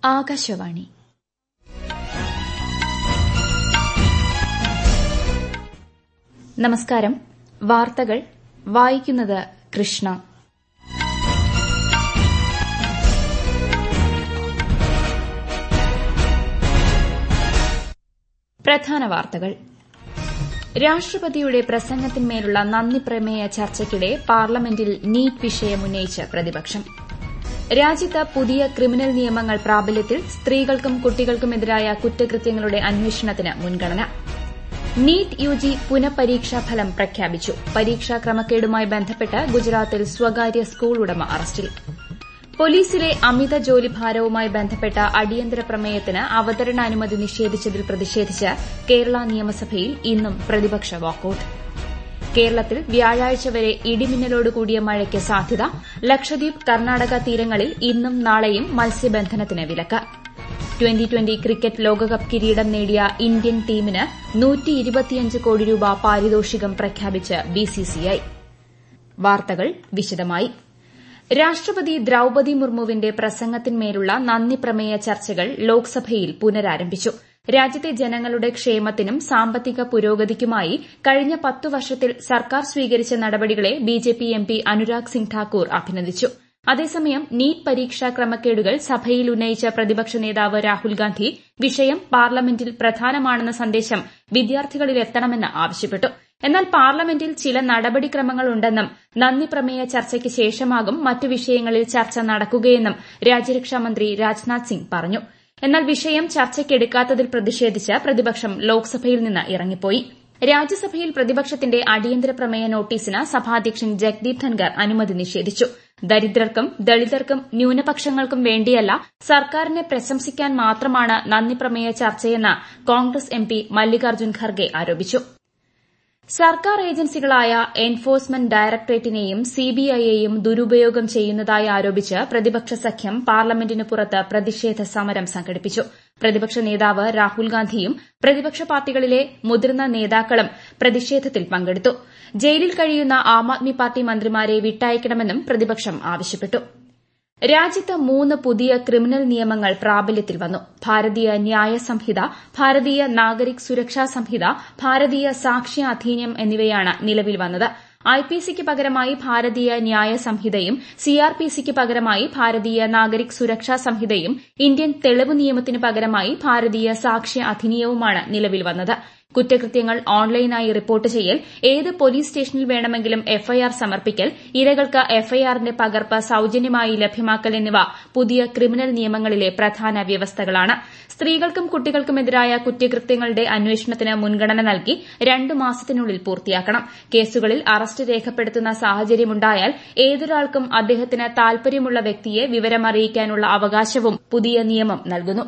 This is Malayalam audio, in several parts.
ആകാശവാണി നമസ്കാരം വാർത്തകൾ വായിക്കുന്നത് കൃഷ്ണ പ്രധാന വാർത്തകൾ രാഷ്ട്രപതിയുടെ പ്രസംഗത്തിന്മേലുള്ള നന്ദി പ്രമേയ ചർച്ചയ്ക്കിടെ പാർലമെന്റിൽ നീറ്റ് വിഷയം ഉന്നയിച്ച് പ്രതിപക്ഷം രാജ്യത്ത് പുതിയ ക്രിമിനൽ നിയമങ്ങൾ പ്രാബല്യത്തിൽ സ്ത്രീകൾക്കും കുട്ടികൾക്കുമെതിരായ കുറ്റകൃത്യങ്ങളുടെ അന്വേഷണത്തിന് മുൻഗണന നീറ്റ് യുജി പുനഃപരീക്ഷാ ഫലം പ്രഖ്യാപിച്ചു പരീക്ഷാ ക്രമക്കേടുമായി ബന്ധപ്പെട്ട് ഗുജറാത്തിൽ സ്വകാര്യ സ്കൂൾ ഉടമ അറസ്റ്റിൽ പോലീസിലെ അമിത ജോലിഭാരവുമായി ബന്ധപ്പെട്ട അടിയന്തര പ്രമേയത്തിന് അവതരണാനുമതി നിഷേധിച്ചതിൽ പ്രതിഷേധിച്ച് കേരള നിയമസഭയിൽ ഇന്നും പ്രതിപക്ഷ വാക്കൌട്ട് കേരളത്തിൽ വ്യാഴാഴ്ച വരെ ഇടിമിന്നലോടുകൂടിയ മഴയ്ക്ക് സാധ്യത ലക്ഷദ്വീപ് കർണാടക തീരങ്ങളിൽ ഇന്നും നാളെയും മത്സ്യബന്ധനത്തിന് വിലക്ക് ട്വന്റി ട്വന്റി ക്രിക്കറ്റ് ലോകകപ്പ് കിരീടം നേടിയ ഇന്ത്യൻ ടീമിന് കോടി രൂപ പാരിതോഷികം പ്രഖ്യാപിച്ച് ബിസിസിഐ വാർത്തകൾ വിശദമായി രാഷ്ട്രപതി ദ്രൌപതി മുർമുവിന്റെ പ്രസംഗത്തിന്മേലുള്ള നന്ദി പ്രമേയ ചർച്ചകൾ ലോക്സഭയിൽ പുനരാരംഭിച്ചു രാജ്യത്തെ ജനങ്ങളുടെ ക്ഷേമത്തിനും സാമ്പത്തിക പുരോഗതിക്കുമായി കഴിഞ്ഞ പത്തു വർഷത്തിൽ സർക്കാർ സ്വീകരിച്ച നടപടികളെ ബിജെപി എംപി അനുരാഗ് സിംഗ് ഠാക്കൂർ അഭിനന്ദിച്ചു അതേസമയം നീറ്റ് പരീക്ഷാ ക്രമക്കേടുകൾ സഭയിൽ ഉന്നയിച്ച പ്രതിപക്ഷ നേതാവ് രാഹുൽ ഗാന്ധി വിഷയം പാർലമെന്റിൽ പ്രധാനമാണെന്ന സന്ദേശം വിദ്യാർത്ഥികളിലെത്തണമെന്ന് ആവശ്യപ്പെട്ടു എന്നാൽ പാർലമെന്റിൽ ചില നടപടിക്രമങ്ങളുണ്ടെന്നും നന്ദി പ്രമേയ ചർച്ചയ്ക്ക് ശേഷമാകും മറ്റു വിഷയങ്ങളിൽ ചർച്ച നടക്കുകയെന്നും രാജ്യരക്ഷാമന്ത്രി രാജ്നാഥ് സിംഗ് പറഞ്ഞു എന്നാൽ വിഷയം ചർച്ചയ്ക്കെടുക്കാത്തതിൽ പ്രതിഷേധിച്ച് പ്രതിപക്ഷം ലോക്സഭയിൽ നിന്ന് ഇറങ്ങിപ്പോയി രാജ്യസഭയിൽ പ്രതിപക്ഷത്തിന്റെ അടിയന്തര പ്രമേയ നോട്ടീസിന് സഭാധ്യക്ഷൻ ജഗ്ദീപ് ധൻകർ അനുമതി നിഷേധിച്ചു ദരിദ്രർക്കും ദളിതർക്കും ന്യൂനപക്ഷങ്ങൾക്കും വേണ്ടിയല്ല സർക്കാരിനെ പ്രശംസിക്കാൻ മാത്രമാണ് നന്ദി പ്രമേയ ചർച്ചയെന്ന് കോൺഗ്രസ് എംപി മല്ലികാർജ്ജുൻ ഖർഗെ ആരോപിച്ചു സർക്കാർ ഏജൻസികളായ എൻഫോഴ്സ്മെന്റ് ഡയറക്ടറേറ്റിനെയും സിബിഐയെയും ദുരുപയോഗം ചെയ്യുന്നതായി ആരോപിച്ച് പ്രതിപക്ഷ സഖ്യം പാർലമെന്റിന് പുറത്ത് പ്രതിഷേധ സമരം സംഘടിപ്പിച്ചു പ്രതിപക്ഷ നേതാവ് രാഹുൽ ഗാന്ധിയും പ്രതിപക്ഷ പാർട്ടികളിലെ മുതിർന്ന നേതാക്കളും പ്രതിഷേധത്തിൽ പങ്കെടുത്തു ജയിലിൽ കഴിയുന്ന ആം ആദ്മി പാർട്ടി മന്ത്രിമാരെ വിട്ടയക്കണമെന്നും പ്രതിപക്ഷം ആവശ്യപ്പെട്ടു രാജ്യത്ത് മൂന്ന് പുതിയ ക്രിമിനൽ നിയമങ്ങൾ പ്രാബല്യത്തിൽ വന്നു ഭാരതീയ ന്യായ സംഹിത ഭാരതീയ നാഗരിക് സുരക്ഷാ സംഹിത ഭാരതീയ സാക്ഷ്യ അധീനിയം എന്നിവയാണ് നിലവിൽ വന്നത് ഐപിസിക്ക് പകരമായി ഭാരതീയ ന്യായ സംഹിതയും സിആർപിസിക്ക് പകരമായി ഭാരതീയ നാഗരിക് സുരക്ഷാ സംഹിതയും ഇന്ത്യൻ തെളിവ് നിയമത്തിനു പകരമായി ഭാരതീയ സാക്ഷ്യ അധിനിയവുമാണ് നിലവിൽ വന്നത് കുറ്റകൃത്യങ്ങൾ ഓൺലൈനായി റിപ്പോർട്ട് ചെയ്യൽ ഏത് പോലീസ് സ്റ്റേഷനിൽ വേണമെങ്കിലും എഫ്ഐആർ സമർപ്പിക്കൽ ഇരകൾക്ക് എഫ്ഐആറിന്റെ പകർപ്പ് സൌജന്യമായി ലഭ്യമാക്കൽ എന്നിവ പുതിയ ക്രിമിനൽ നിയമങ്ങളിലെ പ്രധാന വ്യവസ്ഥകളാണ് സ്ത്രീകൾക്കും കുട്ടികൾക്കുമെതിരായ കുറ്റകൃത്യങ്ങളുടെ അന്വേഷണത്തിന് മുൻഗണന നൽകി രണ്ടു മാസത്തിനുള്ളിൽ പൂർത്തിയാക്കണം കേസുകളിൽ അറസ്റ്റ് രേഖപ്പെടുത്തുന്ന സാഹചര്യമുണ്ടായാൽ ഏതൊരാൾക്കും അദ്ദേഹത്തിന് താൽപര്യമുള്ള വ്യക്തിയെ വിവരമറിയിക്കാനുള്ള അവകാശവും പുതിയ നിയമം നൽകുന്നു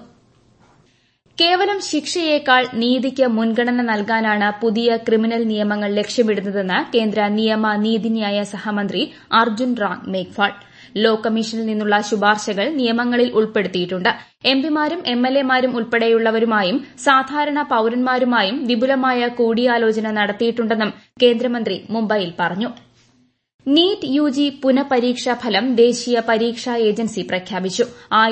കേവലം ശിക്ഷയേക്കാൾ നീതിക്ക് മുൻഗണന നൽകാനാണ് പുതിയ ക്രിമിനൽ നിയമങ്ങൾ ലക്ഷ്യമിടുന്നതെന്ന് കേന്ദ്ര നിയമ നീതിന്യായ സഹമന്ത്രി അർജുൻ റാം മേഘ്വാൾ ലോ കമ്മീഷനിൽ നിന്നുള്ള ശുപാർശകൾ നിയമങ്ങളിൽ ഉൾപ്പെടുത്തിയിട്ടുണ്ട് എംപിമാരും എംഎൽഎമാരും ഉൾപ്പെടെയുള്ളവരുമായും സാധാരണ പൌരന്മാരുമായും വിപുലമായ കൂടിയാലോചന നടത്തിയിട്ടുണ്ടെന്നും കേന്ദ്രമന്ത്രി മുംബൈയിൽ പറഞ്ഞു നീറ്റ് യുജി പുനഃപരീക്ഷാ ഫലം ദേശീയ പരീക്ഷാ ഏജൻസി പ്രഖ്യാപിച്ചു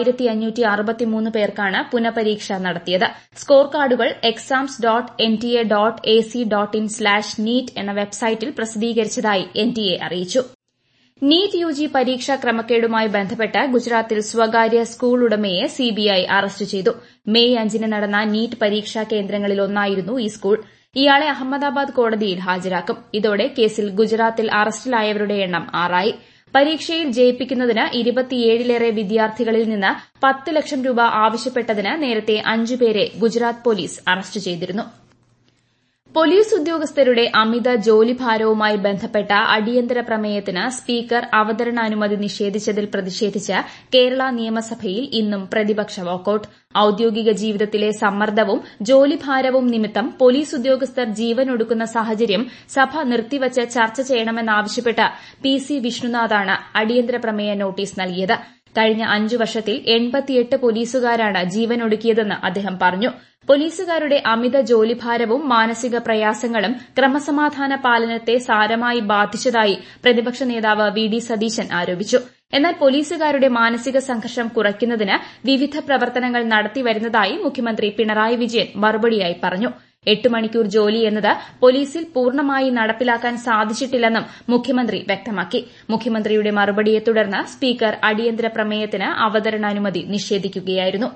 പേർക്കാണ് പുനഃപരീക്ഷ നടത്തിയത് സ്കോർ കാർഡുകൾ exams dot NTA dot AC dot in slash NEET എന്ന വെബ്സൈറ്റിൽ പ്രസിദ്ധീകരിച്ചതായി എൻടിഎ അറിയിച്ചു നീറ്റ് യുജി പരീക്ഷാ ക്രമക്കേടുമായി ബന്ധപ്പെട്ട് ഗുജറാത്തിൽ സ്വകാര്യ സ്കൂൾ ഉടമയെ സിബിഐ അറസ്റ്റ് ചെയ്തു മെയ് അഞ്ചിന് നടന്ന നീറ്റ് പരീക്ഷാ കേന്ദ്രങ്ങളിലൊന്നായിരുന്നു ഈ സ്കൂൾ ഇയാളെ അഹമ്മദാബാദ് കോടതിയിൽ ഹാജരാക്കും ഇതോടെ കേസിൽ ഗുജറാത്തിൽ അറസ്റ്റിലായവരുടെ എണ്ണം ആറായി പരീക്ഷയിൽ ജയിപ്പിക്കുന്നതിന് ഇരുപത്തിയേഴിലേറെ വിദ്യാർത്ഥികളിൽ നിന്ന് പത്ത് ലക്ഷം രൂപ ആവശ്യപ്പെട്ടതിന് നേരത്തെ അഞ്ചുപേരെ ഗുജറാത്ത് പോലീസ് അറസ്റ്റ് ചെയ്തിരുന്നു പോലീസ് ഉദ്യോഗസ്ഥരുടെ അമിത ജോലിഭാരവുമായി ബന്ധപ്പെട്ട അടിയന്തര പ്രമേയത്തിന് സ്പീക്കർ അവതരണാനുമതി നിഷേധിച്ചതിൽ പ്രതിഷേധിച്ച് കേരള നിയമസഭയിൽ ഇന്നും പ്രതിപക്ഷ വാക്കൌട്ട് ഔദ്യോഗിക ജീവിതത്തിലെ സമ്മർദ്ദവും ജോലിഭാരവും നിമിത്തം പോലീസ് ഉദ്യോഗസ്ഥർ ജീവനൊടുക്കുന്ന സാഹചര്യം സഭ നിർത്തിവച്ച് ചർച്ച ചെയ്യണമെന്നാവശ്യപ്പെട്ട് പി സി വിഷ്ണുനാഥാണ് അടിയന്തര പ്രമേയ നോട്ടീസ് നൽകിയത് കഴിഞ്ഞ അഞ്ചു വർഷത്തിൽ എൺപത്തിയെട്ട് പോലീസുകാരാണ് ജീവനൊടുക്കിയതെന്ന് അദ്ദേഹം പറഞ്ഞു പോലീസുകാരുടെ അമിത ജോലിഭാരവും മാനസിക പ്രയാസങ്ങളും ക്രമസമാധാന പാലനത്തെ സാരമായി ബാധിച്ചതായി പ്രതിപക്ഷ നേതാവ് വി ഡി സതീശൻ ആരോപിച്ചു എന്നാൽ പോലീസുകാരുടെ മാനസിക സംഘർഷം കുറയ്ക്കുന്നതിന് വിവിധ പ്രവർത്തനങ്ങൾ നടത്തിവരുന്നതായി മുഖ്യമന്ത്രി പിണറായി വിജയൻ മറുപടിയായി പറഞ്ഞു എട്ട് മണിക്കൂർ ജോലി എന്നത് പോലീസിൽ പൂർണ്ണമായി നടപ്പിലാക്കാൻ സാധിച്ചിട്ടില്ലെന്നും മുഖ്യമന്ത്രി വ്യക്തമാക്കി മുഖ്യമന്ത്രിയുടെ മറുപടിയെ തുടർന്ന് സ്പീക്കർ അടിയന്തര പ്രമേയത്തിന് അവതരണാനുമതി നിഷേധിക്കുകയായിരുന്നു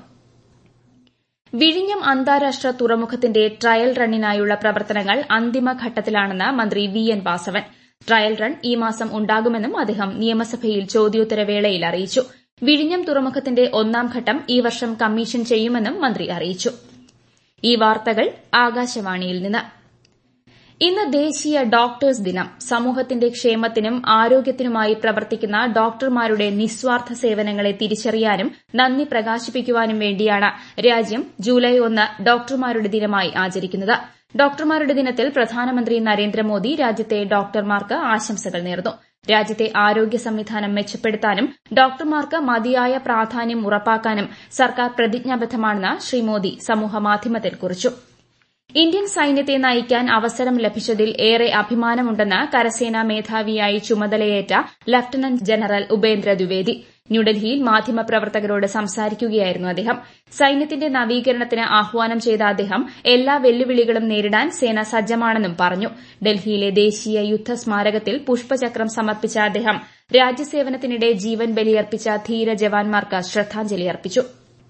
വിഴിഞ്ഞം അന്താരാഷ്ട്ര തുറമുഖത്തിന്റെ ട്രയൽ റണ്ണിനായുള്ള പ്രവർത്തനങ്ങൾ അന്തിമഘട്ടത്തിലാണെന്ന് മന്ത്രി V N Vasavan trial run ഈ മാസം ഉണ്ടാകുമെന്നും അദ്ദേഹം നിയമസഭയിൽ ചോദ്യോത്തരവേളയിൽ അറിയിച്ചു വിഴിഞ്ഞം തുറമുഖത്തിന്റെ ഒന്നാം ഘട്ടം ഈ വർഷം കമ്മീഷൻ ചെയ്യുമെന്നും മന്ത്രി അറിയിച്ചു ഈ വാർത്തകൾ ആകാശവാണിയിൽ നിന്ന് ഇന്ന് ദേശീയ ഡോക്ടേഴ്സ് ദിനം സമൂഹത്തിന്റെ ക്ഷേമത്തിനും ആരോഗ്യത്തിനുമായി പ്രവർത്തിക്കുന്ന ഡോക്ടർമാരുടെ നിസ്വാർത്ഥ സേവനങ്ങളെ തിരിച്ചറിയാനും നന്ദി പ്രകാശിപ്പിക്കുവാനും വേണ്ടിയാണ് രാജ്യം ജൂലൈ ഒന്ന് ഡോക്ടർമാരുടെ ദിനമായി ആചരിക്കുന്നത് ഡോക്ടർമാരുടെ ദിനത്തിൽ പ്രധാനമന്ത്രി നരേന്ദ്രമോദി രാജ്യത്തെ ഡോക്ടർമാർക്ക് ആശംസകൾ നേർന്നു രാജ്യത്തെ ആരോഗ്യ സംവിധാനം മെച്ചപ്പെടുത്താനും ഡോക്ടർമാർക്ക് മതിയായ പ്രാധാന്യം ഉറപ്പാക്കാനും സർക്കാർ പ്രതിജ്ഞാബദ്ധമാണെന്ന് ശ്രീ മോദി സമൂഹമാധ്യമത്തിൽ കുറിച്ചു ഇന്ത്യൻ സൈന്യത്തെ നയിക്കാൻ അവസരം ലഭിച്ചതിൽ ഏറെ അഭിമാനമുണ്ടെന്ന് കരസേനാ മേധാവിയായി ചുമതലയേറ്റ ലഫ്റ്റനന്റ് ജനറൽ ഉപേന്ദ്ര ദ്വിവേദി ന്യൂഡൽഹിയിൽ മാധ്യമപ്രവർത്തകരോട് സംസാരിക്കുകയായിരുന്നു അദ്ദേഹം സൈന്യത്തിന്റെ നവീകരണത്തിന് ആഹ്വാനം ചെയ്ത അദ്ദേഹം എല്ലാ വെല്ലുവിളികളും നേരിടാൻ സേന സജ്ജമാണെന്നും പറഞ്ഞു ഡൽഹിയിലെ ദേശീയ യുദ്ധ സ്മാരകത്തിൽ പുഷ്പചക്രം സമർപ്പിച്ച അദ്ദേഹം രാജ്യസേവനത്തിനിടെ ജീവൻ ബലിയർപ്പിച്ച ധീര ജവാന്മാർക്ക് ശ്രദ്ധാഞ്ജലി അർപ്പിച്ചു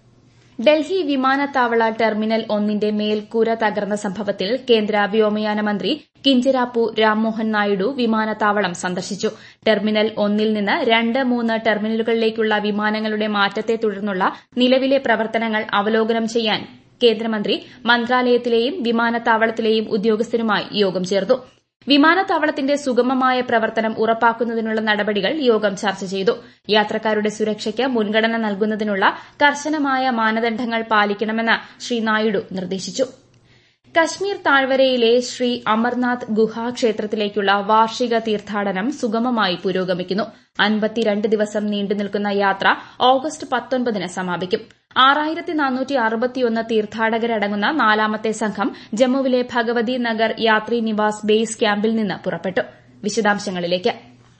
ഡൽഹി വിമാനത്താവള ടെർമിനൽ ഒന്നിന്റെ മേൽക്കൂര തകർന്ന സംഭവത്തിൽ കേന്ദ്ര വ്യോമയാന മന്ത്രി കിഞ്ചരാപ്പു രാംമോഹൻ നായിഡു വിമാനത്താവളം സന്ദർശിച്ചു ടെർമിനൽ ഒന്നിൽ നിന്ന് രണ്ട് മൂന്ന് ടെർമിനലുകളിലേക്കുള്ള വിമാനങ്ങളുടെ മാറ്റത്തെ തുടർന്നുള്ള നിലവിലെ പ്രവർത്തനങ്ങൾ അവലോകനം ചെയ്യാൻ കേന്ദ്രമന്ത്രി മന്ത്രാലയത്തിലെയും വിമാനത്താവളത്തിലെയും ഉദ്യോഗസ്ഥരുമായി യോഗം ചേർന്നു വിമാനത്താവളത്തിന്റെ സുഗമമായ പ്രവർത്തനം ഉറപ്പാക്കുന്നതിനുള്ള നടപടികൾ യോഗം ചർച്ച ചെയ്തു യാത്രക്കാരുടെ സുരക്ഷയ്ക്ക് മുൻഗണന നൽകുന്നതിനുള്ള കർശനമായ മാനദണ്ഡങ്ങൾ പാലിക്കണമെന്ന് ശ്രീ നായിഡു നിർദ്ദേശിച്ചു കശ്മീർ താഴ്വരയിലെ ശ്രീ അമർനാഥ് ഗുഹാ ക്ഷേത്രത്തിലേക്കുള്ള വാർഷിക തീർത്ഥാടനം സുഗമമായി പുരോഗമിക്കുന്നു അൻപത്തിരണ്ട് ദിവസം നീണ്ടുനിൽക്കുന്ന യാത്ര ഓഗസ്റ്റ് പത്തൊൻപതിന് സമാപിക്കും ആറായിരത്തി നാനൂറ്റി അറുപത്തിയൊന്ന് തീർത്ഥാടകരടങ്ങുന്ന നാലാമത്തെ സംഘം ജമ്മുവിലെ ഭഗവതി നഗർ യാത്രി നിവാസ് ബേസ് ക്യാമ്പിൽ നിന്ന് പുറപ്പെട്ടു വിശദാംശങ്ങളിലേക്ക്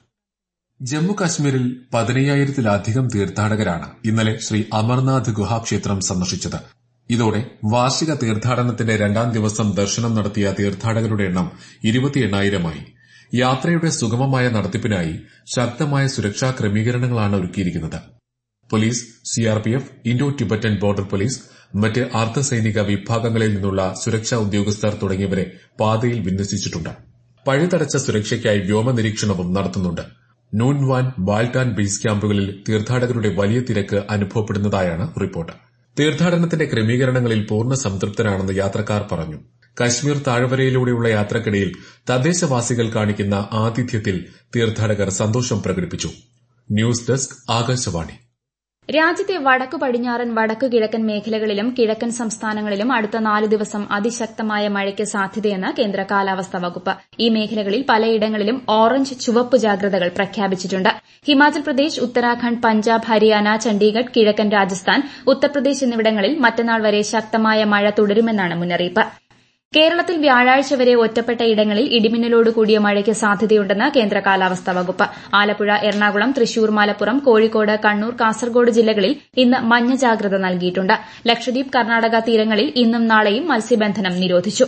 ജമ്മു കാശ്മീരിൽ പതിനയ്യായിരത്തിലധികം തീർത്ഥാടകരാണ് ഇന്നലെ ശ്രീ അമർനാഥ് ഗുഹാക്ഷേത്രം സന്ദർശിച്ചത് ഇതോടെ വാർഷിക തീർത്ഥാടനത്തിന്റെ രണ്ടാം ദിവസം ദർശനം നടത്തിയ തീർത്ഥാടകരുടെ എണ്ണം ഇരുപത്തി എണ്ണായിരമായി യാത്രയുടെ സുഗമമായ നടത്തിപ്പിനായി ശക്തമായ സുരക്ഷാ ക്രമീകരണങ്ങളാണ് ഒരുക്കിയിരിക്കുന്നത് police CRPF Indo Tibetan border police മറ്റ് അർദ്ധസൈനിക വിഭാഗങ്ങളിൽ നിന്നുള്ള സുരക്ഷാ ഉദ്യോഗസ്ഥർ തുടങ്ങിയവരെ പാതയിൽ വിന്യസിച്ചിട്ടുണ്ട് പഴുതടച്ച സുരക്ഷയ്ക്കായി വ്യോമ നിരീക്ഷണവും നടത്തുന്നുണ്ട് നൂൻവാൻ ബാൽട്ടാൻ ബേസ് ക്യാമ്പുകളിൽ തീർത്ഥാടകരുടെ വലിയ തിരക്ക് അനുഭവപ്പെടുന്നതായാണ് റിപ്പോർട്ട് തീർത്ഥാടനത്തിന്റെ ക്രമീകരണങ്ങളിൽ പൂർണ്ണ സംതൃപ്തരാണെന്ന് യാത്രക്കാർ പറഞ്ഞു കശ്മീർ താഴ്വരയിലൂടെയുള്ള യാത്രക്കിടയിൽ തദ്ദേശവാസികൾ കാണിക്കുന്ന ആതിഥ്യത്തിൽ തീർത്ഥാടകർ സന്തോഷം പ്രകടിപ്പിച്ചു ന്യൂസ് ഡെസ്ക് ആകാശവാണി രാജ്യത്തെ വടക്കു പടിഞ്ഞാറൻ വടക്കു കിഴക്കൻ മേഖലകളിലും കിഴക്കൻ സംസ്ഥാനങ്ങളിലും അടുത്ത നാല് ദിവസം അതിശക്തമായ മഴയ്ക്ക് സാധ്യതയെന്ന് കേന്ദ്ര കാലാവസ്ഥാ വകുപ്പ് ഈ മേഖലകളിൽ പലയിടങ്ങളിലും ഓറഞ്ച് ചുവപ്പ് ജാഗ്രതകൾ പ്രഖ്യാപിച്ചിട്ടുണ്ട് ഹിമാചൽ പ്രദേശ് ഉത്തരാഖണ്ഡ് പഞ്ചാബ് ഹരിയാന ചണ്ഡീഗഡ് കിഴക്കൻ രാജസ്ഥാൻ ഉത്തർപ്രദേശ് എന്നിവിടങ്ങളിൽ മറ്റന്നാൾ വരെ ശക്തമായ മഴ തുടരുമെന്നാണ് മുന്നറിയിപ്പ് കേരളത്തിൽ വ്യാഴാഴ്ച വരെ ഒറ്റപ്പെട്ട ഇടങ്ങളിൽ ഇടിമിന്നലോട് കൂടിയ മഴയ്ക്ക് സാധ്യതയുണ്ടെന്ന് കേന്ദ്ര കാലാവസ്ഥാ വകുപ്പ് ആലപ്പുഴ എറണാകുളം തൃശൂർ മലപ്പുറം കോഴിക്കോട് കണ്ണൂർ കാസർഗോഡ് ജില്ലകളിൽ ഇന്ന് മഞ്ഞ ജാഗ്രത നൽകിയിട്ടുണ്ട് ലക്ഷദ്വീപ് കർണാടക തീരങ്ങളിൽ ഇന്നും നാളെയും മത്സ്യബന്ധനം നിരോധിച്ചു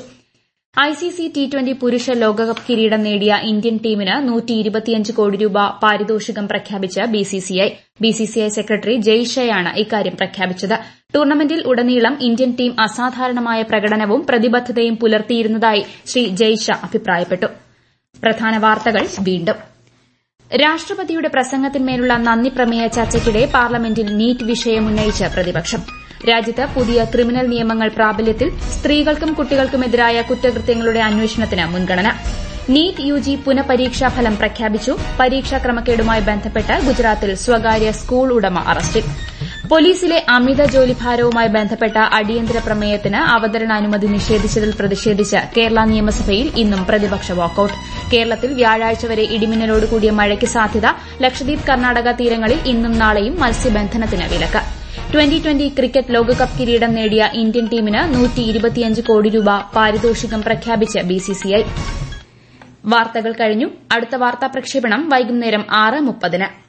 ഐസിസി ടി ട്വന്റി പുരുഷ ലോകകപ്പ് കിരീടം നേടിയ ഇന്ത്യൻ ടീമിന് കോടി രൂപ പാരിതോഷികം പ്രഖ്യാപിച്ച് ബിസിസിഐ ബിസിസിഐ സെക്രട്ടറി ജയ് ഷയാണ് ഇക്കാര്യം പ്രഖ്യാപിച്ചത് ടൂർണമെന്റിൽ ഉടനീളം ഇന്ത്യൻ ടീം അസാധാരണമായ പ്രകടനവും പ്രതിബദ്ധതയും പുലർത്തിയിരുന്നതായി ശ്രീ ജയ് ഷാ അഭിപ്രായപ്പെട്ടു പ്രധാന വാർത്തകൾ വീണ്ടും രാഷ്ട്രപതിയുടെ പ്രസംഗത്തിന്മേലുള്ള നന്ദി പ്രമേയ ചർച്ചയ്ക്കിടെ പാർലമെന്റിൽ നീറ്റ് വിഷയം ഉന്നയിച്ച് പ്രതിപക്ഷം രാജ്യത്ത് പുതിയ ക്രിമിനൽ നിയമങ്ങൾ പ്രാബല്യത്തിൽ സ്ത്രീകൾക്കും കുട്ടികൾക്കുമെതിരായ കുറ്റകൃത്യങ്ങളുടെ അന്വേഷണത്തിന് മുൻഗണന നീറ്റ് യുജി പുനഃപരീക്ഷാ ഫലം പ്രഖ്യാപിച്ചു പരീക്ഷാ ക്രമക്കേടുമായി ബന്ധപ്പെട്ട് ഗുജറാത്തിൽ സ്വകാര്യ സ്കൂൾ ഉടമ അറസ്റ്റിൽ പോലീസിലെ അമിത ജോലിഭാരവുമായി ബന്ധപ്പെട്ട അടിയന്തര പ്രമേയത്തിന് അവതരണാനുമതി നിഷേധിച്ചതിൽ പ്രതിഷേധിച്ച് കേരള നിയമസഭയിൽ ഇന്നും പ്രതിപക്ഷ വാക്കൌട്ട് കേരളത്തിൽ വ്യാഴാഴ്ച വരെ ഇടിമിന്നലോട് കൂടിയ മഴയ്ക്ക് സാധ്യത ലക്ഷദ്വീപ് കർണാടക തീരങ്ങളിൽ ഇന്നും നാളെയും മത്സ്യബന്ധനത്തിന് വിലക്ക് ട്വന്റി ട്വന്റി ക്രിക്കറ്റ് ലോകകപ്പ് കിരീടം നേടിയ ഇന്ത്യൻ ടീമിന് കോടി രൂപ പാരിതോഷികം പ്രഖ്യാപിച്ച് ബിസിസിഐ വാർത്തകൾ കഴിഞ്ഞു അടുത്ത വാർത്താ പ്രക്ഷേപണം വൈകുന്നേരം ആറ് മുപ്പതിന്